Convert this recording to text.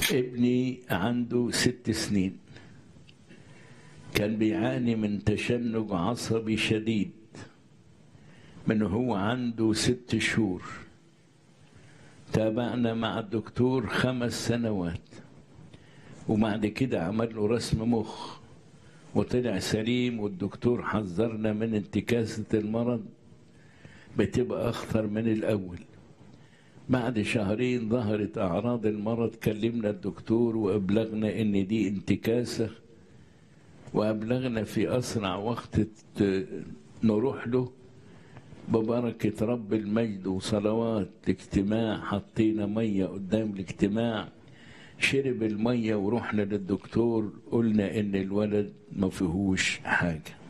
ابني عنده ست سنين كان بيعاني من تشنج عصبي شديد من هو عنده ست شهور تابعنا مع الدكتور خمس سنوات وبعد كده عمل له رسم مخ وطلع سليم والدكتور حذرنا من انتكاسة المرض بتبقى أخطر من الأول بعد شهرين ظهرت أعراض المرض كلمنا الدكتور وأبلغنا إن دي انتكاسة وأبلغنا في أسرع وقت نروح له ببركة رب المجد وصلوات اجتماع حطينا مية قدام الاجتماع شرب المية ورحنا للدكتور قلنا إن الولد ما فيهوش حاجة